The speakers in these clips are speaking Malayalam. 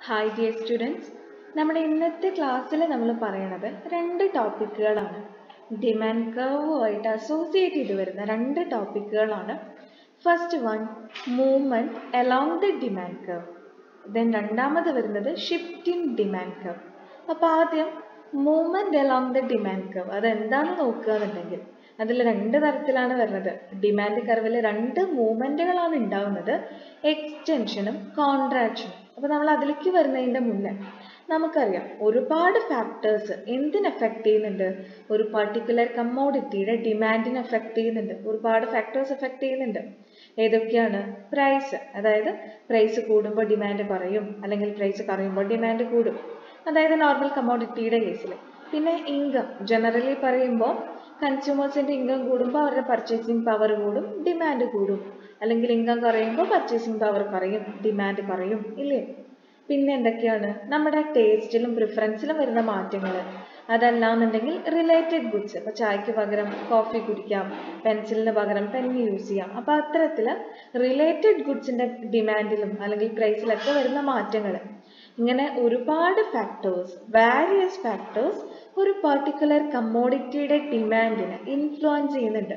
ഹായ് ഡിയർ സ്റ്റുഡൻസ് നമ്മുടെ ഇന്നത്തെ ക്ലാസ്സിൽ നമ്മൾ പറയണത് രണ്ട് ടോപ്പിക്കുകളാണ് ഡിമാൻഡ് കർവുമായിട്ട് അസോസിയേറ്റ് ചെയ്ത് വരുന്ന രണ്ട് ടോപ്പിക്കുകളാണ് first one movement along the demand curve then രണ്ടാമത് വരുന്നത് ഷിഫ്റ്റ് ഇൻ ഡിമാൻഡ് കർവ് അപ്പോൾ ആദ്യം movement along the demand curve അതെന്താണെന്ന് നോക്കുക എന്നുണ്ടെങ്കിൽ അതിൽ രണ്ട് തരത്തിലാണ് വരുന്നത് ഡിമാൻഡ് കർവിൽ രണ്ട് മൂവ്മെൻറ്റുകളാണ് ഉണ്ടാവുന്നത് എക്സ്റ്റൻഷനും കോൺട്രാക്ഷനും അപ്പോൾ നമ്മൾ അതിലേക്ക് വരുന്നതിൻ്റെ മുന്നേ നമുക്കറിയാം ഒരുപാട് ഫാക്ടേഴ്സ് എന്തിന് എഫക്റ്റ് ചെയ്യുന്നുണ്ട് ഒരു പർട്ടിക്കുലർ കമ്മോഡിറ്റിയുടെ ഡിമാൻഡിനെ എഫക്റ്റ് ചെയ്യുന്നുണ്ട് ഒരുപാട് ഫാക്ടേഴ്സ് എഫക്റ്റ് ചെയ്യുന്നുണ്ട് ഏതൊക്കെയാണ് പ്രൈസ് അതായത് പ്രൈസ് കൂടുമ്പോൾ ഡിമാൻഡ് കുറയും അല്ലെങ്കിൽ പ്രൈസ് കുറയുമ്പോൾ ഡിമാൻഡ് കൂടും അതായത് നോർമൽ കമ്മോഡിറ്റിയുടെ കേസിൽ പിന്നെ ഇൻകം ജനറലി പറയുമ്പോൾ കൺസ്യൂമേഴ്സിൻ്റെ ഇൻകം കൂടുമ്പോൾ അവരുടെ പർച്ചേസിങ് പവർ കൂടും ഡിമാൻഡ് കൂടും അല്ലെങ്കിൽ ഇൻകം കുറയുമ്പോൾ പർച്ചേസിങ് പവർ കുറയും ഡിമാൻഡ് കുറയും ഇല്ലേ പിന്നെ എന്തൊക്കെയാണ് നമ്മുടെ ടേസ്റ്റിലും പ്രിഫറൻസിലും വരുന്ന മാറ്റങ്ങൾ അതല്ലാന്നുണ്ടെങ്കിൽ റിലേറ്റഡ് ഗുഡ്സ് ഇപ്പോൾ ചായക്ക് പകരം കോഫി കുടിക്കാം പെൻസിലിന് പകരം പെൻ യൂസ് ചെയ്യാം അപ്പോൾ അത്തരത്തിൽ റിലേറ്റഡ് ഗുഡ്സിൻ്റെ ഡിമാൻഡിലും അല്ലെങ്കിൽ പ്രൈസിലൊക്കെ വരുന്ന മാറ്റങ്ങൾ ഇങ്ങനെ ഒരുപാട് ഫാക്ടേഴ്സ് വാരിയസ് ഫാക്ടേഴ്സ് ഒരു പർട്ടിക്കുലർ കമ്മോഡിറ്റിയുടെ ഡിമാൻഡിനെ ഇൻഫ്ലുവൻസ് ചെയ്യുന്നുണ്ട്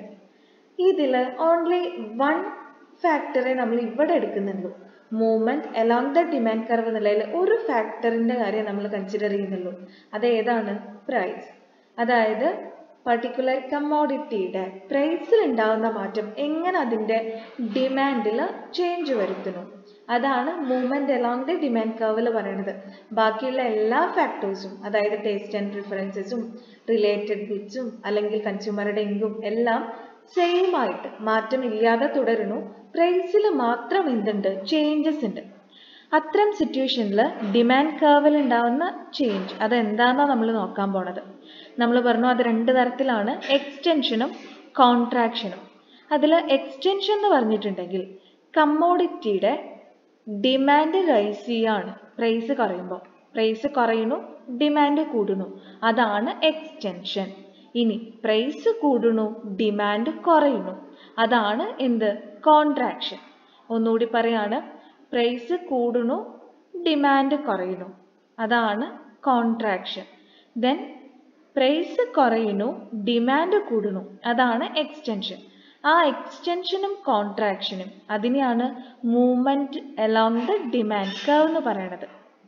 ഇതിൽ ഓൺലി വൺ ഫാക്ടറെ നമ്മൾ ഇവിടെ എടുക്കുന്നുള്ളൂ movement along the demand curve എന്നുള്ളതിൽ ഒരു ഫാക്ടറിന്റെ കാര്യം നമ്മൾ കൺസിഡർ ചെയ്യുന്നുള്ളൂ അത് ഏതാണ് പ്രൈസ് അതായത് പർട്ടിക്കുലർ കമ്മോഡിറ്റിയുടെ പ്രൈസിൽ ഉണ്ടാകുന്ന മാറ്റം എങ്ങനെ അതിൻ്റെ ഡിമാൻഡിൽ ചേഞ്ച് വരുത്തുന്നു അതാണ് മൂവ്മെന്റ് അലോങ് ദി ഡിമാൻഡ് കർവിൽ പറയുന്നത് ബാക്കിയുള്ള എല്ലാ ഫാക്ടേഴ്സും അതായത് ടേസ്റ്റ് ആൻഡ് പ്രിഫറൻസസും റിലേറ്റഡ് ഗുഡ്സും അല്ലെങ്കിൽ കൺസ്യൂമറുടെ ഇൻകും എല്ലാം സെയിം ആയിട്ട് മാറ്റമില്ലാതെ തുടരുന്നു പ്രൈസിൽ മാത്രം എന്തുണ്ട് ചേഞ്ചസ് ഉണ്ട് അത്തരം സിറ്റുവേഷനിൽ ഡിമാൻഡ് കർവിൽ ഉണ്ടാവുന്ന ചേഞ്ച് അത് എന്താണെന്നാണ് നമ്മൾ നോക്കാൻ പോണത് നമ്മൾ പറഞ്ഞു അത് രണ്ട് തരത്തിലാണ് എക്സ്റ്റൻഷനും കോൺട്രാക്ഷനും അതിൽ എക്സ്റ്റൻഷൻ എന്ന് പറഞ്ഞിട്ടുണ്ടെങ്കിൽ കമ്മോഡിറ്റിയുടെ ഡിമാൻഡ് റൈസ് ചെയ്യാണ് പ്രൈസ് കുറയുമ്പോൾ പ്രൈസ് കുറയുന്നു ഡിമാൻഡ് കൂടുന്നു അതാണ് എക്സ്റ്റൻഷൻ ഇനി പ്രൈസ് കൂടുന്നു ഡിമാൻഡ് കുറയുന്നു അതാണ് എന്ത് കോൺട്രാക്ഷൻ ഒന്നുകൂടി പറയാണ് പ്രൈസ് കൂടുന്നു ഡിമാൻഡ് കുറയുന്നു അതാണ് കോൺട്രാക്ഷൻ ദെൻ പ്രൈസ് കുറയുന്നു ഡിമാൻഡ് കൂടുന്നു അതാണ് എക്സ്റ്റൻഷൻ ആ എക്സ്റ്റൻഷനും കോൺട്രാക്ഷനും അതിനെയാണ് movement along the demand curve എന്ന് പറയണത്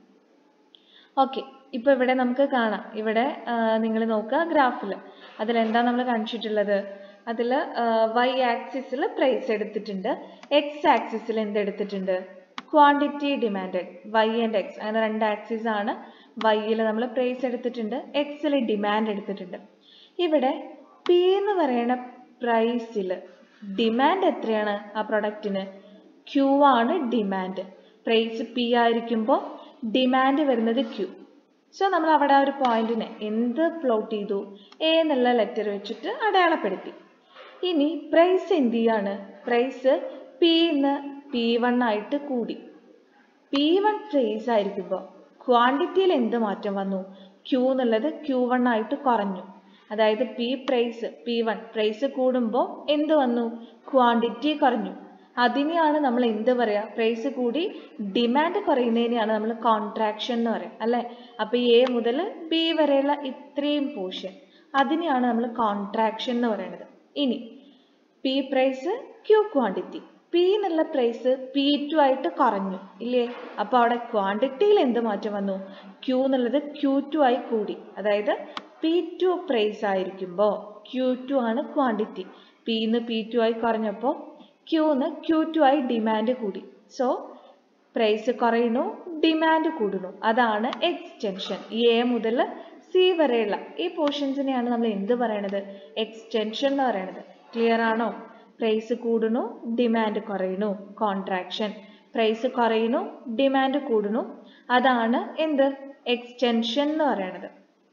ഓക്കെ ഇപ്പൊ ഇവിടെ നമുക്ക് കാണാം ഇവിടെ നിങ്ങൾ നോക്കുക ഗ്രാഫിൽ അതിലെന്താ നമ്മൾ കാണിച്ചിട്ടുള്ളത് അതിൽ വൈ ആക്സിസിൽ പ്രൈസ് എടുത്തിട്ടുണ്ട് എക്സ് ആക്സിസിൽ എന്ത് എടുത്തിട്ടുണ്ട് quantity demanded Y and X അങ്ങനെ രണ്ട് ആക്സിസ് ആണ് വൈയിൽ നമ്മൾ പ്രൈസ് എടുത്തിട്ടുണ്ട് എക്സിൽ ഡിമാൻഡ് എടുത്തിട്ടുണ്ട് ഇവിടെ പി എന്ന് പറയുന്ന പ്രൈസിൽ ഡിമാൻഡ് എത്രയാണ് ആ പ്രൊഡക്റ്റിന് ക്യൂ ആണ് ഡിമാൻഡ് പ്രൈസ് പി ആയിരിക്കുമ്പോൾ ഡിമാൻഡ് വരുന്നത് ക്യൂ സോ നമ്മൾ അവിടെ ആ ഒരു പോയിന്റിനെ എന്ത് പ്ലോട്ട് ചെയ്തു എ എന്നുള്ള ലെറ്റർ വെച്ചിട്ട് അടയാളപ്പെടുത്തി ഇനി പ്രൈസ് എന്ത് ചെയ്യാണ് പ്രൈസ് പി എന്ന് പി വൺ ആയിട്ട് കൂടി പി വൺ പ്രൈസ് ആയിരിക്കുമ്പോൾ ക്വാണ്ടിറ്റിയിൽ എന്ത് മാറ്റം വന്നു ക്യൂ എന്നുള്ളത് ക്യൂ വൺ ആയിട്ട് കുറഞ്ഞു അതായത് P price P one price കൂടുമ്പോൾ എന്ത് വന്നു ക്വാണ്ടിറ്റി കുറഞ്ഞു അതിനെയാണ് നമ്മൾ എന്ത് പറയുക പ്രൈസ് കൂടി ഡിമാൻഡ് കുറയുന്നതിനെയാണ് നമ്മൾ കോൺട്രാക്ഷൻ എന്ന് പറയുക അല്ലേ അപ്പോൾ എ മുതൽ ബി വരെയുള്ള ഇത്രയും പോർഷൻ അതിനെയാണ് നമ്മൾ കോൺട്രാക്ഷൻ എന്ന് പറയുന്നത് ഇനി P price Q quantity P എന്നുള്ള പ്രൈസ് പി ടു ആയിട്ട് കുറഞ്ഞു ഇല്ലേ അപ്പോൾ അവിടെ ക്വാണ്ടിറ്റിയിൽ എന്ത് മാറ്റം വന്നു ക്യൂ എന്നുള്ളത് ക്യൂ ടു ആയി കൂടി അതായത് പി ടു പ്രൈസ് ആയിരിക്കുമ്പോൾ ക്യൂ ടു ആണ് ക്വാണ്ടിറ്റി പിന്ന് പി ടു ആയി കുറഞ്ഞപ്പോൾ ക്യൂന്ന് ക്യൂ ടു ആയി ഡിമാൻഡ് കൂടി സോ പ്രൈസ് കുറയുന്നു ഡിമാൻഡ് കൂടുന്നു അതാണ് എക്സ്റ്റൻഷൻ എ മുതൽ സി വരെയുള്ള ഈ പോർഷൻസിനെയാണ് നമ്മൾ എന്ത് പറയണത് എക്സ്റ്റൻഷൻ എന്ന് പറയണത് ക്ലിയർ ആണോ പ്രൈസ് കൂടുന്നു ഡിമാൻഡ് കുറയുന്നു കോൺട്രാക്ഷൻ പ്രൈസ് കുറയുന്നു ഡിമാൻഡ് കൂടുന്നു അതാണ് എന്ത് എക്സ്റ്റൻഷൻ എന്ന് പറയണത്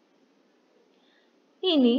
ഇനി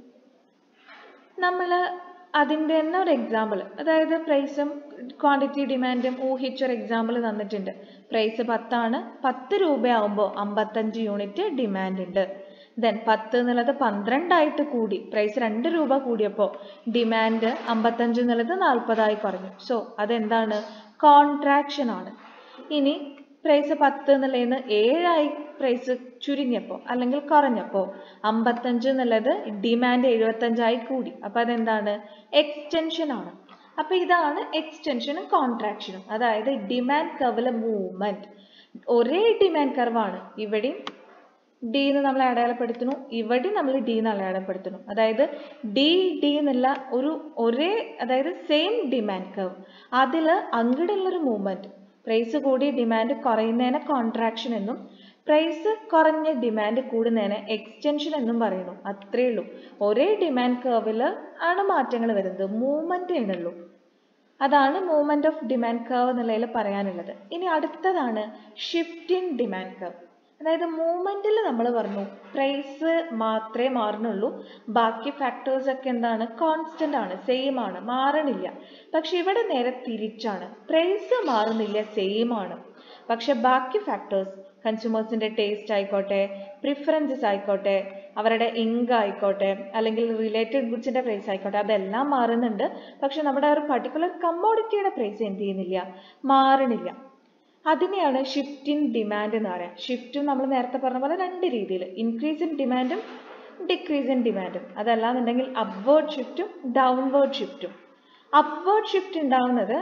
നമ്മൾ അതിൻ്റെ തന്നെ ഒരു എക്സാമ്പിൾ അതായത് പ്രൈസും ക്വാണ്ടിറ്റി ഡിമാൻഡും ഊഹിച്ചൊരു എക്സാമ്പിൾ തന്നിട്ടുണ്ട് പ്രൈസ് പത്താണ് പത്ത് രൂപയാവുമ്പോൾ അമ്പത്തഞ്ച് യൂണിറ്റ് ഡിമാൻഡ് ഉണ്ട് ദെൻ പത്ത് എന്നുള്ളത് പന്ത്രണ്ടായിട്ട് കൂടി പ്രൈസ് രണ്ട് രൂപ കൂടിയപ്പോൾ ഡിമാൻഡ് അമ്പത്തഞ്ച് എന്നുള്ളത് നാൽപ്പതായി കുറഞ്ഞു സോ അതെന്താണ് കോൺട്രാക്ഷൻ ആണ് ഇനി പ്രൈസ് പത്ത് എന്നുള്ളതിന് ഏഴായി പ്രൈസ് ചുരുങ്ങിയപ്പോൾ അല്ലെങ്കിൽ കുറഞ്ഞപ്പോൾ അമ്പത്തഞ്ച് എന്നുള്ളത് ഡിമാൻഡ് എഴുപത്തഞ്ചായി കൂടി അപ്പം അതെന്താണ് എക്സ്റ്റൻഷൻ ആണ് അപ്പം ഇതാണ് എക്സ്റ്റൻഷനും കോൺട്രാക്ഷനും അതായത് ഡിമാൻഡ് കർവിലെ മൂവ്മെന്റ് ഒരേ ഡിമാൻഡ് കർവാണ് ഇവിടെയും ഡി എന്ന് നമ്മൾ അടയാളപ്പെടുത്തുന്നു ഇവിടെ നമ്മൾ ഡി എന്ന് അടയാളപ്പെടുത്തുന്നു അതായത് ഡി ഡി എന്നുള്ള ഒരു ഒരേ അതായത് സെയിം ഡിമാൻഡ് കർവ് അതിൽ അങ്ങോട്ടുള്ളൊരു മൂവ്മെന്റ് പ്രൈസ് കൂടി ഡിമാൻഡ് കുറയുന്നതിനെ കോൺട്രാക്ഷൻ എന്നും പ്രൈസ് കുറഞ്ഞ ഡിമാൻഡ് കൂടുന്നതിനെ എക്സ്റ്റൻഷൻ എന്നും പറയുന്നു അത്രയേ ഉള്ളൂ ഒരേ ഡിമാൻഡ് കർവിൽ ആണ് മാറ്റങ്ങൾ വരുന്നത് മൂവ്മെന്റ് ഉള്ളൂ അതാണ് മൂവ്മെന്റ് ഓഫ് ഡിമാൻഡ് കർവ് എന്നുള്ളതിൽ പറയാനുള്ളത് ഇനി അടുത്തതാണ് ഷിഫ്റ്റ് ഇൻ ഡിമാൻഡ് കർവ് അതായത് മൂവ്മെന്റിൽ നമ്മൾ പറഞ്ഞു പ്രൈസ് മാത്രമേ മാറുന്നുള്ളൂ ബാക്കി ഫാക്ടേഴ്സ് ഒക്കെ എന്താണ് കോൺസ്റ്റന്റ് ആണ് സെയിം ആണ് മാറണില്ല പക്ഷെ ഇവിടെ നേരെ തിരിച്ചാണ് പ്രൈസ് മാറുന്നില്ല സെയിം ആണ് പക്ഷെ ബാക്കി ഫാക്ടേഴ്സ് കൺസ്യൂമേഴ്സിന്റെ ടേസ്റ്റ് ആയിക്കോട്ടെ പ്രിഫറൻസസ് ആയിക്കോട്ടെ അവരുടെ ഇങ്ക് ആയിക്കോട്ടെ അല്ലെങ്കിൽ റിലേറ്റഡ് ഗുഡ്സിന്റെ പ്രൈസ് ആയിക്കോട്ടെ അതെല്ലാം മാറുന്നുണ്ട് പക്ഷെ നമ്മുടെ ഒരു പർട്ടിക്കുലർ കമ്മോഡിറ്റിയുടെ പ്രൈസ് എന്ത് ചെയ്യുന്നില്ല മാറണില്ല അതിനെയാണ് ഷിഫ്റ്റ് ഇൻ ഡിമാൻഡ് എന്ന് പറയാം ഷിഫ്റ്റും നമ്മൾ നേരത്തെ പറഞ്ഞ പോലെ രണ്ട് രീതിയിൽ ഇൻക്രീസ് ഇൻ ഡിമാൻഡും ഡിക്രീസ് ഇൻ ഡിമാൻഡും അതല്ലാന്നുണ്ടെങ്കിൽ അപ്വേർഡ് ഷിഫ്റ്റും ഡൗൺവേർഡ് ഷിഫ്റ്റും അപ്വേർഡ് ഷിഫ്റ്റ് ഉണ്ടാവുന്നത്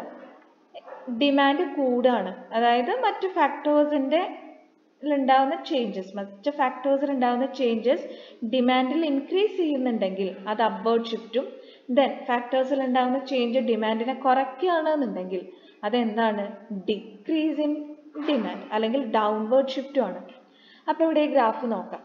ഡിമാൻഡ് കൂടാണ് അതായത് മറ്റു ഫാക്ടേഴ്സിന്റെ ഉണ്ടാകുന്ന ചേഞ്ചസ് മറ്റ് ഫാക്ടേഴ്സിൽ ഉണ്ടാകുന്ന ചേഞ്ചസ് ഡിമാൻഡിൽ ഇൻക്രീസ് ചെയ്യുന്നുണ്ടെങ്കിൽ അത് അപ്വേർഡ് ഷിഫ്റ്റും ദെൻ ഫാക്ടേഴ്സിൽ ഉണ്ടാകുന്ന ചേഞ്ച് ഡിമാൻഡിനെ കുറയ്ക്കുകയാണെന്നുണ്ടെങ്കിൽ അതെന്താണ് ഡിക്രീസ് ഇൻ ഡിമാൻഡ് അല്ലെങ്കിൽ ഡൗൺവേർഡ് ഷിഫ്റ്റും ആണ് അപ്പോൾ ഇവിടെ ഈ ഗ്രാഫ് നോക്കാം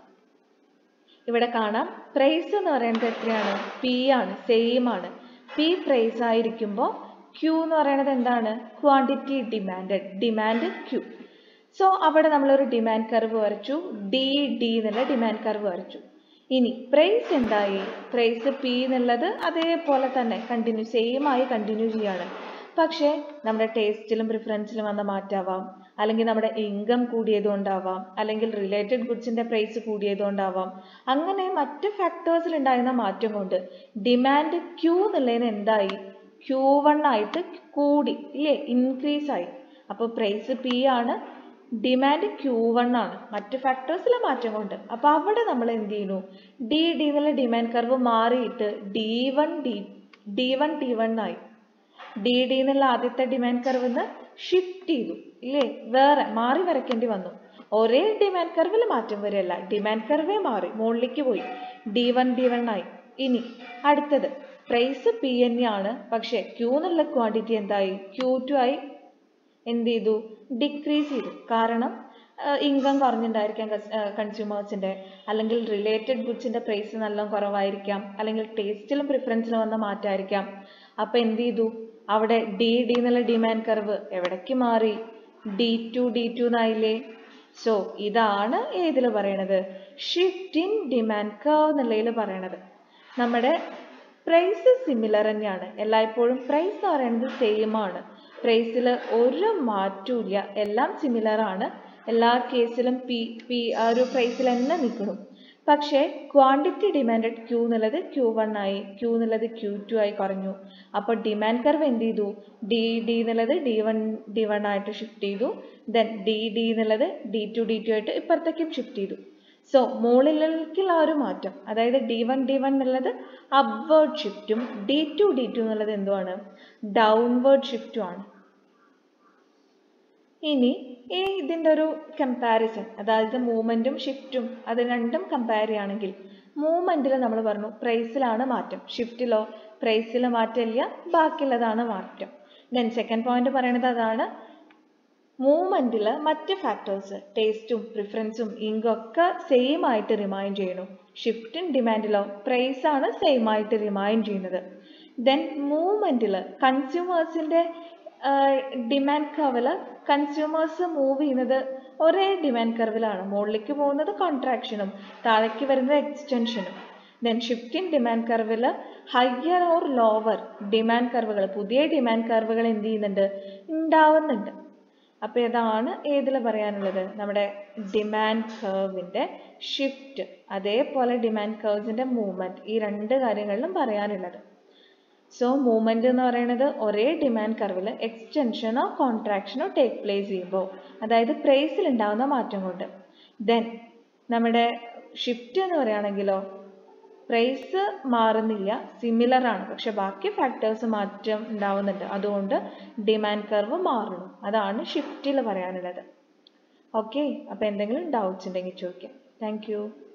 ഇവിടെ കാണാം പ്രൈസ് എന്ന് പറയുന്നത് എത്രയാണ് പി ആണ് സെയിം ആണ് പി പ്രൈസ് ആയിരിക്കുമ്പോൾ ക്യൂ എന്ന് പറയുന്നത് എന്താണ് quantity demand demand Q so അവിടെ നമ്മളൊരു ഡിമാൻഡ് കർവ് വരച്ചു ഡി ഡി എന്നുള്ള ഡിമാൻഡ് കർവ് വരച്ചു ഇനി പ്രൈസ് എന്തായി പ്രൈസ് പി എന്നുള്ളത് അതേപോലെ തന്നെ കണ്ടിന്യൂ സെയിം ആയി കണ്ടിന്യൂ ചെയ്യാണ് പക്ഷേ നമ്മുടെ ടേസ്റ്റിലും പ്രിഫറൻസിലും വന്ന മാറ്റാവാം അല്ലെങ്കിൽ നമ്മുടെ ഇൻകം കൂടിയതുകൊണ്ടാവാം അല്ലെങ്കിൽ റിലേറ്റഡ് ഗുഡ്സിന്റെ പ്രൈസ് കൂടിയതുകൊണ്ടാവാം അങ്ങനെ മറ്റ് ഫാക്ടേഴ്സിൽ ഉണ്ടായിരുന്ന മാറ്റം കൊണ്ട് ഡിമാൻഡ് ക്യൂ എന്നുള്ളതിന് എന്തായി ക്യൂ വൺ ആയിട്ട് കൂടി ഇല്ലേ ഇൻക്രീസ് ആയി അപ്പോൾ പ്രൈസ് പി ആണ് ഡിമാൻഡ് ക്യൂ വൺ ആണ് മറ്റ് ഫാക്ടേഴ്സിലെ മാറ്റം കൊണ്ട് അപ്പോൾ അവിടെ നമ്മൾ എന്ത് ചെയ്യുന്നു ഡി ഡി എന്നുള്ള ഡിമാൻഡ് കർവ് മാറിയിട്ട് D one D D one T one ആയി ഡി ഡി എന്നുള്ള ആദ്യത്തെ ഡിമാൻഡ് കർവ് ഷിഫ്റ്റ് ചെയ്തു ഇല്ലേ വേറെ മാറി വരയ്ക്കേണ്ടി വന്നു ഒരേ ഡിമാൻഡ് കർവിൽ മാറ്റം വരികയല്ല ഡിമാൻഡ് കർവേ മാറി മുകളിലേക്ക് പോയി ഡി വൺ ഡി വൺ ആയി ഇനി അടുത്തത് പ്രൈസ് പി എൻ ആണ് പക്ഷേ ക്യൂ എന്നുള്ള ക്വാണ്ടിറ്റി എന്തായി ക്യൂ ടു ആയി എന്ത് ചെയ്തു ഡിക്രീസ് ചെയ്തു കാരണം ഇൻകം കുറഞ്ഞിട്ടുണ്ടായിരിക്കാം കൺസ്യൂമേഴ്സിന്റെ അല്ലെങ്കിൽ റിലേറ്റഡ് ഗുഡ്സിന്റെ പ്രൈസ് നല്ല കുറവായിരിക്കാം അല്ലെങ്കിൽ ടേസ്റ്റിലും പ്രിഫറൻസിലും വന്ന മാറ്റമായിരിക്കാം അപ്പൊ എന്ത് ചെയ്തു അവിടെ ഡി ഡി എന്നുള്ള ഡിമാൻഡ് കർവ് എവിടേക്ക് മാറി ഡി ടു ഡി ടു എന്നായില്ലേ സോ ഇതാണ് ഏതിൽ പറയണത് ഷിഫ്റ്റ് ഇൻ ഡിമാൻഡ് കർവ് എന്നുള്ളതിൽ പറയണത് നമ്മുടെ പ്രൈസ് സിമിലർ തന്നെയാണ് എല്ലായ്പ്പോഴും പ്രൈസ് എന്ന് പറയുന്നത് സെയിം ആണ് പ്രൈസിൽ ഒരു മാറ്റവും ഇല്ല എല്ലാം സിമിലർ ആണ് എല്ലാ കേസിലും പി പി ആ ഒരു പ്രൈസിൽ തന്നെ നിൽക്കണം പക്ഷേ ക്വാണ്ടിറ്റി ഡിമാൻഡഡ് ക്യൂ എന്നുള്ളത് ക്യൂ വൺ ആയി ക്യൂ എന്നുള്ളത് ക്യൂ ടു ആയി കുറഞ്ഞു അപ്പോൾ ഡിമാൻഡ് കർവ് എന്ത് ചെയ്തു ഡി ഡി എന്നുള്ളത് ഡി വൺ ഡി വൺ ആയിട്ട് ഷിഫ്റ്റ് ചെയ്തു ദെൻ ഡി ഡി എന്നുള്ളത് ഡി ടു ഡി ടു ആയിട്ട് ഇപ്പുറത്തേക്കും ഷിഫ്റ്റ് ചെയ്തു സോ മുകളിലേക്കുള്ള ഒരു മാറ്റം അതായത് ഡി വൺ ഡി വൺ എന്നുള്ളത് അപ്വേർഡ് ഷിഫ്റ്റും ഡി ടു ഡി ടു എന്നുള്ളത് എന്തുമാണ് ഡൗൺവേർഡ് ഷിഫ്റ്റും ആണ് ഇനി ഈ ഇതിൻ്റെ ഒരു കമ്പാരിസൺ അതായത് മൂവ്മെൻറ്റും ഷിഫ്റ്റും അത് രണ്ടും കമ്പയർ ചെയ്യുകയാണെങ്കിൽ മൂവ്മെൻറ്റിൽ നമ്മൾ പറഞ്ഞു പ്രൈസിലാണ് മാറ്റം ഷിഫ്റ്റിലോ പ്രൈസിൽ മാറ്റമില്ല ബാക്കിയുള്ളതാണ് മാറ്റം ദെൻ സെക്കൻഡ് പോയിന്റ് പറയുന്നത് അതാണ് മൂവ്മെൻറ്റിൽ മറ്റ് ഫാക്ടേഴ്സ് ടേസ്റ്റും പ്രിഫറൻസും ഇങ്കും ഒക്കെ സെയിം ആയിട്ട് റിമൈൻ ചെയ്യണു ഷിഫ്റ്റ് ഇൻ ഡിമാൻഡിലോ പ്രൈസ് ആണ് സെയിം ആയിട്ട് റിമൈൻ ചെയ്യുന്നത് ദെൻ മൂവ്മെൻറ്റിൽ കൺസ്യൂമേഴ്സിൻ്റെ ഡിമാൻഡ് കർവിൽ കൺസ്യൂമേഴ്സ് മൂവ് ചെയ്യുന്നത് ഒരേ ഡിമാൻഡ് കർവിലാണ് മുകളിലേക്ക് പോകുന്നത് കോൺട്രാക്ഷനും താഴേക്ക് വരുന്നത് എക്സ്റ്റൻഷനും ദെൻ ഷിഫ്റ്റ് ഇൻ ഡിമാൻഡ് കർവിൽ ഹയർ ഓർ ലോവർ ഡിമാൻഡ് കർവുകൾ പുതിയ ഡിമാൻഡ് കർവുകൾ എന്ത് ചെയ്യുന്നുണ്ട് ഉണ്ടാവുന്നുണ്ട് അപ്പോൾ ഇതാണ് ഏതിൽ പറയാനുള്ളത് നമ്മുടെ ഡിമാൻഡ് കർവിൻ്റെ ഷിഫ്റ്റ് അതേപോലെ ഡിമാൻഡ് കർവ്സിൻ്റെ മൂവ്മെൻറ്റ് ഈ രണ്ട് കാര്യങ്ങളിലും പറയാനുള്ളത് സോ മൂവ്മെന്റ് എന്ന് പറയുന്നത് ഒരേ ഡിമാൻഡ് കർവിൽ എക്സ്റ്റൻഷനോ കോൺട്രാക്ഷനോ ടേക്ക് പ്ലേസ് ചെയ്യുമ്പോൾ അതായത് പ്രൈസിൽ ഉണ്ടാകുന്ന മാറ്റം കൊണ്ട് ദെൻ നമ്മുടെ ഷിഫ്റ്റ് എന്ന് പറയുകയാണെങ്കിലോ പ്രൈസ് മാറുന്നില്ല സിമിലർ ആണ് പക്ഷെ ബാക്കി ഫാക്ടേഴ്സ് മാറ്റം ഉണ്ടാവുന്നുണ്ട് അതുകൊണ്ട് ഡിമാൻഡ് കർവ് മാറുന്നു അതാണ് ഷിഫ്റ്റിൽ പറയാനുള്ളത് ഓക്കെ അപ്പോൾ എന്തെങ്കിലും ഡൗട്ട്സ് ഉണ്ടെങ്കിൽ ചോദിക്കാം താങ്ക്